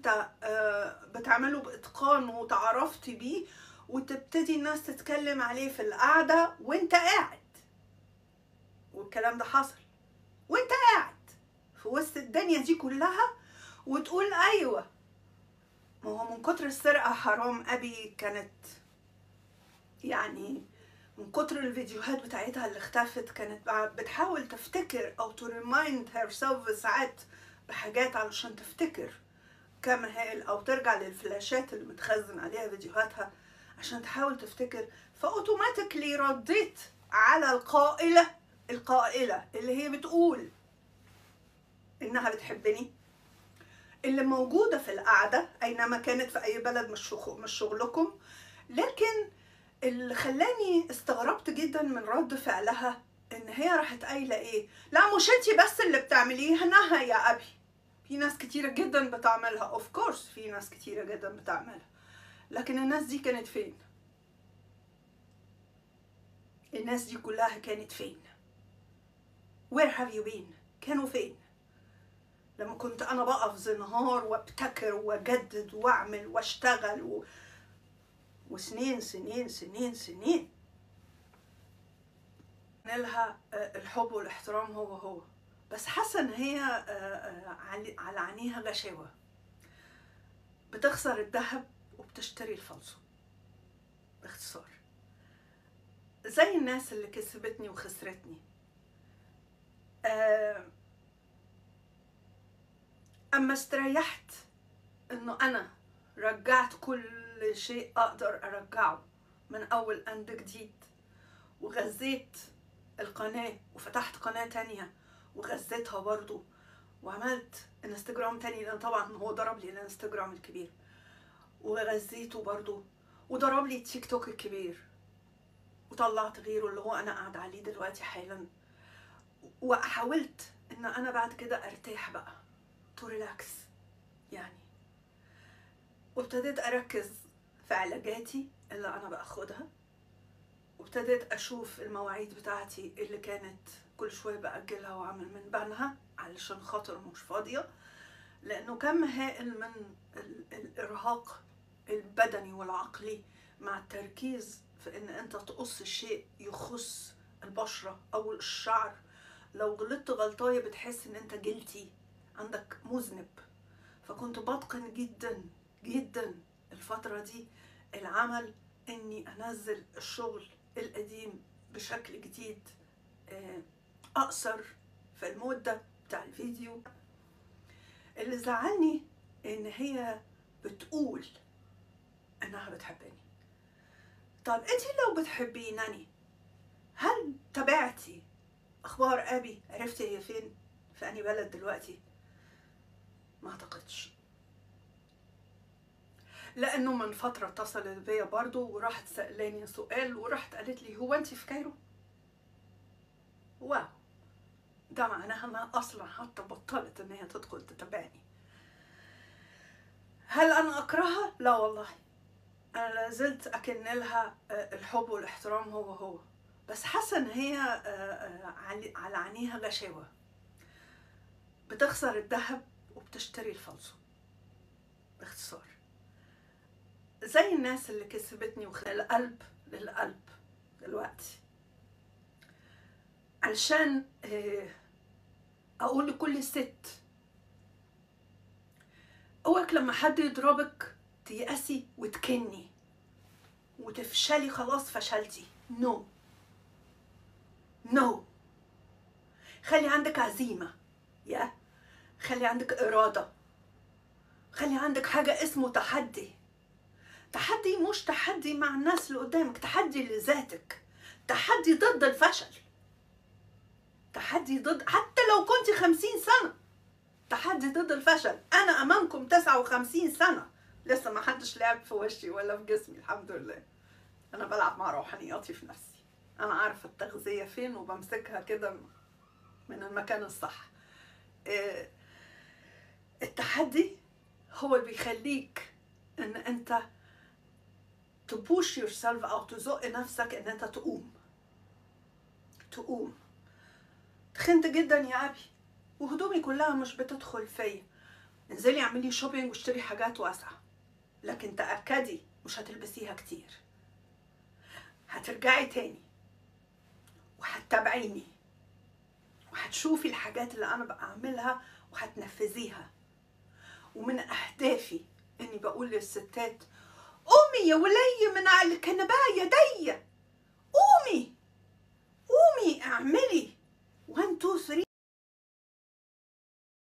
انت آه، بتعمله باتقان وتعرفت بيه وتبتدي الناس تتكلم عليه في القعده وانت قاعد والكلام ده حصل وانت قاعد في وسط الدنيا دي كلها وتقول ايوه ما هو من كتر السرقه حرام ابي كانت يعني من كتر الفيديوهات بتاعتها اللي اختفت كانت بتحاول تفتكر او to remind herself ساعات بحاجات علشان تفتكر كم هي او ترجع للفلاشات اللي متخزن عليها فيديوهاتها عشان تحاول تفتكر فاوتوماتيكلي رديت على القائلة القائلة اللي هي بتقول انها بتحبني اللي موجودة في القعدة أينما كانت في أي بلد مش شغ- مش شغلكم لكن اللي خلاني استغربت جدا من رد فعلها ان هي راحت قايله ايه لا مش انتي بس اللي بتعمليها نهى يا ابي في ناس كتيره جدا بتعملها اوف كورس في ناس كتيره جدا بتعملها لكن الناس دي كانت فين الناس دي كلها كانت فين where have you been كانوا فين لما كنت انا بقف زنهار وابتكر واجدد واعمل واشتغل و... وسنين سنين سنين سنين لها الحب والاحترام هو هو بس حاسه ان هي آه، آه، على على عينيها غشاوه بتخسر الذهب وبتشتري الفلسو باختصار زي الناس اللي كسبتني وخسرتني آه، اما استريحت انه انا رجعت كل شيء اقدر ارجعه من اول اند جديد وغذيت القناة وفتحت قناة تانية وغذيتها برضو وعملت انستجرام تاني لان طبعا هو ضرب لي الانستجرام الكبير وغذيته برضو وضرب لي التيك توك الكبير وطلعت غيره اللي هو انا قاعدة عليه دلوقتي حالا وحاولت ان انا بعد كده ارتاح بقى تو ريلاكس يعني وابتديت اركز في علاجاتي اللي انا باخدها وابتديت اشوف المواعيد بتاعتي اللي كانت كل شويه باجلها واعمل من بنها علشان خاطر مش فاضيه لانه كم هائل من ال- الارهاق البدني والعقلي مع التركيز في ان انت تقص الشيء يخص البشره او الشعر لو غلطت غلطايه بتحس ان انت جلتي عندك مذنب فكنت بتقن جدا جدا الفترة دي العمل اني انزل الشغل القديم بشكل جديد آه، اقصر في المدة بتاع الفيديو اللي زعلني ان هي بتقول انها بتحبني طب انتي لو بتحبينني هل تابعتي اخبار ابي عرفتي هي فين في اني بلد دلوقتي ما اعتقدش لانه من فتره اتصلت بيا برضو وراحت سالاني سؤال وراحت قالت لي هو انت في كايرو واو ده معناها انها اصلا حتى بطلت ان هي تدخل تتابعني هل انا اكرهها لا والله انا لازلت اكن لها آه، الحب والاحترام هو هو بس حاسه ان هي آه، آه، علي- على عينيها غشاوه بتخسر الذهب وبتشتري الفلسو باختصار زي الناس اللي كسبتني وخ... القلب للقلب دلوقتي علشان آه، اقول لكل ست اوعك لما حد يضربك تيأسي وتكني وتفشلي خلاص فشلتي نو no. نو no. خلي عندك عزيمة يا خلي عندك إرادة خلي عندك حاجة اسمه تحدي تحدي مش تحدي مع الناس اللي قدامك تحدي لذاتك تحدي ضد الفشل تحدي ضد حتى لو كنت خمسين سنة تحدي ضد الفشل أنا أمامكم تسعة وخمسين سنة لسه ما حدش لعب في وشي ولا في جسمي الحمد لله أنا بلعب مع روحانياتي في نفسي أنا عارفة التغذية فين وبمسكها كده من المكان الصح إيه، التحدي هو اللي بيخليك ان انت تبوش يور سيلف او تزق نفسك ان انت تقوم تقوم تخنت جدا يا ابي وهدومي كلها مش بتدخل فيا انزلي اعملي شوبينج واشتري حاجات واسعة لكن تأكدي مش هتلبسيها كتير هترجعي تاني وهتتابعيني وهتشوفي الحاجات اللي انا بعملها وهتنفذيها ومن اهدافي اني بقول للستات قومي يا ولي من على الكنبايه دي